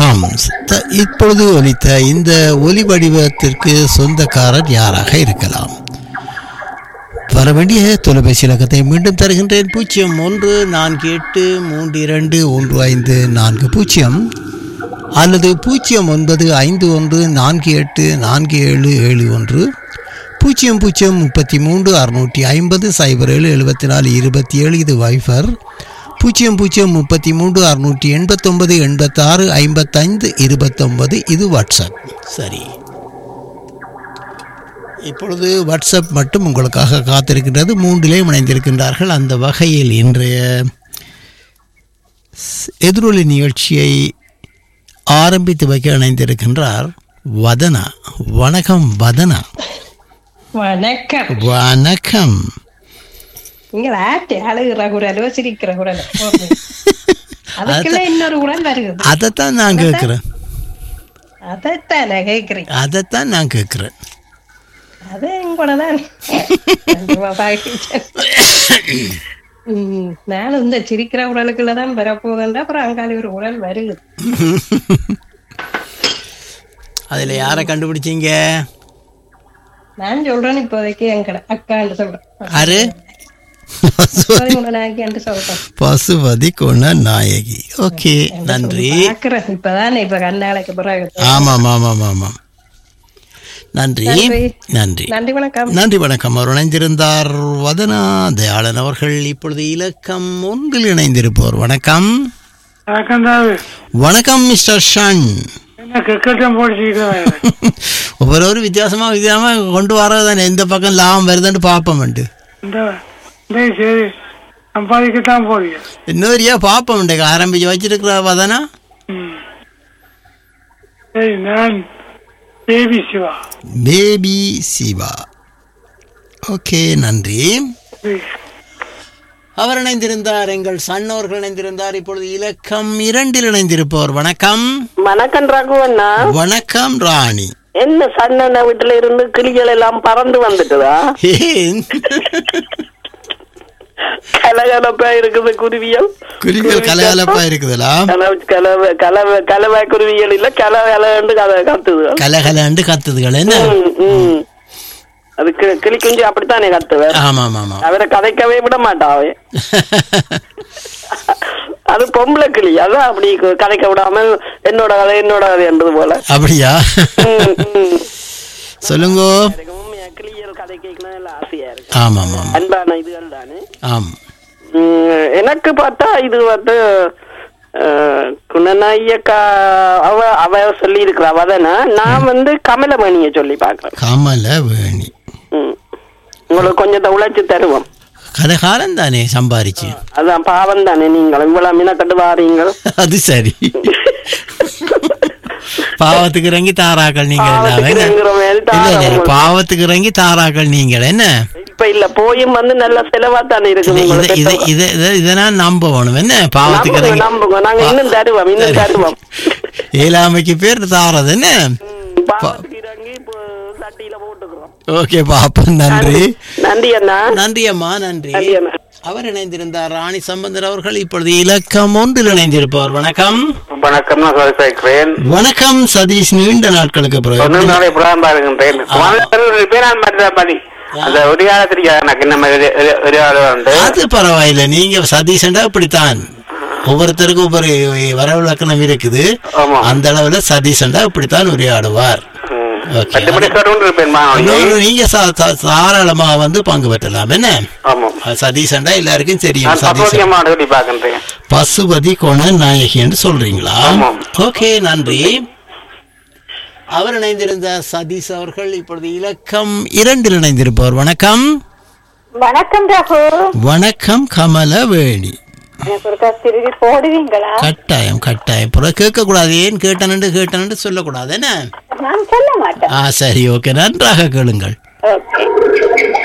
ஆம் த- இப்பொழுது ஒலித்த இந்த ஒலி வடிவத்திற்கு சொந்தக்காரர் யாராக இருக்கலாம் வர வேண்டிய தொலைபேசி இலக்கத்தை மீண்டும் தருகின்றேன் பூஜ்ஜியம் ஒன்று நான்கு எட்டு மூன்று இரண்டு ஒன்று ஐந்து நான்கு பூஜ்ஜியம் அல்லது பூஜ்ஜியம் ஒன்பது ஐந்து ஒன்று நான்கு எட்டு நான்கு ஏழு ஏழு ஒன்று பூஜ்ஜியம் பூஜ்ஜியம் முப்பத்தி மூன்று அறுநூற்றி ஐம்பது சைபர் ஏழு எழுபத்தி நாலு இருபத்தி ஏழு இது வைஃபர் பூஜ்ஜியம் பூஜ்ஜியம் முப்பத்தி மூன்று அறுநூற்றி எண்பத்தொன்பது எண்பத்தாறு ஐம்பத்தைந்து இருபத்தொன்பது இது வாட்ஸ்அப் சரி இப்பொழுது வாட்ஸ்அப் மட்டும் உங்களுக்காக காத்திருக்கின்றது மூன்றிலே இணைந்திருக்கின்றார்கள் அந்த வகையில் இன்றைய ஸ்- எதிரொலி நிகழ்ச்சியை ஆரம்பித்து வைக்க இணைந்திருக்கின்றார் வதனா வணக்கம் வதனா வணக்கம் வணக்கம் நீங்கள் ஆட்டு அழுகிற குரலோ சிரிக்கிற குரலோ அதுக்குள்ள இன்னொரு குரல் வருகிறது அதைத்தான் நான் கேட்குறேன் அதைத்தான் நான் கேட்கிறேன் அதைத்தான் நான் கேட்குறேன் அது கூட தான் நானும் இந்த சிரிக்கிற குரலுக்குள்ள தான் வரப்போகுதுன்ற அப்புறம் அங்காளி ஒரு குரல் வருகுது அதில் யாரை கண்டுபிடிச்சீங்க நான் சொல்றேன் இப்போதைக்கு எங்கட அக்கான்னு சொல்றேன் யாரு இப்போதைக்கு உனக்கு சொல்றேன் பசுபதி குண நாயகி ஓகே நன்றி பாக்குறேன் இப்பதானே இப்ப கண்ணாளைக்கு பிறகு ஆமாம் ஆமாம் ஆமாம் நன்றி நன்றி. நன்றி நன்றி வணக்கம் நன்றி வணக்கம் அவர் இணைந்திருந்தார் வதனா தயாளன் அவர்கள் இப்பொழுது இலக்கம் ஒன்றில் இணைந்திருப்பவர் வணக்கம் வணக்கம் தாவு வணக்கம் மிஸ்டர் ஷன் என்ன கிரிக்கெட்டும் போடிச்சுக்கிறேன் ஒவ்வொரு வித்தியாசமா வித்தியாசமா கொண்டு வரதானே எந்த பக்கம் லாபம் வருதுன்னு பார்ப்போம் இந்த இந்த சரி சம்பாதிக்கத்தான் போறீங்க இன்னொருயா பார்ப்போம் ஆரம்பிச்சு வச்சிருக்கிற வதனா ம். சரி நான் baby Siva baby Siva okay நன்றி சரி. அவர் இணைந்திருந்தார் எங்கள் சன்னோர்கள் இணைந்திருந்தார் இப்பொழுது இலக்கம் இரண்டில் இணைந்திருப்பவர் வணக்கம் வணக்கம் ரகுவண்ணா வணக்கம் ராணி என்ன சன்னண்ண வீட்டுல இருந்து கிளிகள் எல்லாம் பறந்து வந்துட்டுதா ஏன் கலகலப்பா இருக்குது குருவியல் குருவிகள் கலகலப்பா இருக்குதுலா கலவை கலவை கலவை கலவை குருவியல் இல்ல கலகலன்னு கதை கத்துது கலகலண்டு கத்துதுகள் என்ன ம், ம். அது கி- கிளி குஞ்சு அப்படித்தானே கத்துவ ஆமாம் ஆமாம் அவரை கதைக்கவே விட மாட்டாவே அது பொம்பளை கிளி அதான் அப்படி கு- கதைக்க விடாம என்னோட கதை என்னோட கதை என்றது போல அப்படியா ம், ம். சொல்லுங்க எனக்கு உண்மையா கிளியல் கதை கேட்கணும் எல்லாம் ஆசையா இருக்கு ஆமாம் ஆமாம் அன்பான இதுகள் தானே ஆம் உம், எனக்கு பார்த்தா இது வந்து அஹ், குணநாயக்கா அவ அவ சொல்லி இருக்கிற அவதானே நான் வந்து கமலமணிய சொல்லி பாக்குறேன் கமல வேணி உம். உங்களுக்கு கொஞ்சத்தை உழைச்சு தருவோம் கதகாலம் தானே சம்பாரிச்சு அதான் பாவம் தானே நீங்கள் இவ்வளவு மினக்கட்டு வாரீங்க அது சரி பாவத்துக்கு இறங்கி தாராக்கள் நீங்கள் எல்லாமே என்ன? பாவத்துக்கு இறங்குற மாதிரி இல்ல, இல்ல, தாராக்கள். பாவத்துக்கு இறங்கி தாராக்கள் நீங்கள் என்ன இப்ப இல்ல போயும் வந்து நல்ல செலவா தானே இருக்குது இதை உங்களுக்கு இதை இதை இதை இதை நான் நம்ப வேணும் என்ன பாவத்துக்கு நம்புங்க இறங்கி நம்புங்க நாங்க இன்னும் தருவோம் இன்னும் தருவோம் ஏழாமைக்கு பேர் தாரது என்ன உம், பாவத்துக்கு இறங்கி இப்போ சட்டியில போட்டுக்கிறோம் ஓகே பாப்போம் நன்றி நன்றி அண்ணா நன்றி அம்மா நன்றி நன்றி அண்ணா அவர் இணைந்திருந்தார் ராணி சம்பந்தர் அவர்கள் இப்பொழுது இலக்கம் ஒன்றில் இணைந்திருப்பவர் வணக்கம் வணக்கம் நான் சொல்லிக்கிறேன் வணக்கம் சதீஷ் நீண்ட நாட்களுக்கு ஒன்னு பிறகு நாளை புறாம்பா இருக்கின்றேன் பேரான் மாதிரி பண்ணி அந்த ஒரு காலத்திற்கு எனக்கு இந்த மாதிரி ஒரு- ஒரு ஆள் உண்டு அது பரவாயில்லை நீங்க சதீஷண்டா இப்படித்தான் ஒவ்வொருத்தருக்கும் ஒவ்வொரு வரவிலக்கணம் இருக்குது ஆமா. அந்த அளவுல சதீஷண்டா இப்படித்தான் உரையாடுவார் ம். ஓகே. பத்து மணி கொண்டு இருப்பேன் மாணவர்களே. இன்னொரு நீங்க சா- சா- தாராளமா வந்து பங்கு பெற்றலாம் என்ன ஆமா சதீஷண்டா எல்லாருக்கும் தெரியும் நான் சதீஷ் சப்போதியமா சொல்லி பாக்கின்றேன் பசுபதி கோண நாயகின்னு சொல்றீங்களா ஆமாம். ஓகே நன்றி அவர் இணைந்திருந்த சதீஷ் அவர்கள் இப்பொழுது இலக்கம் இரண்டில் இணைந்திருப்பவர் வணக்கம் வணக்கம் ரகு வணக்கம் கமலவேணி எனக்கு ஒரு திருடி போடுவீங்களா கட்டாயம் கட்டாயம் புற கேட்க கூடாது ஏன் கேட்டனண்டு கேட்டனண்டு சொல்லக்கூடாது என்ன நான் சொல்ல மாட்டேன் ஆ சரி ஓகே நன்றாக கேளுங்கள் ஓகே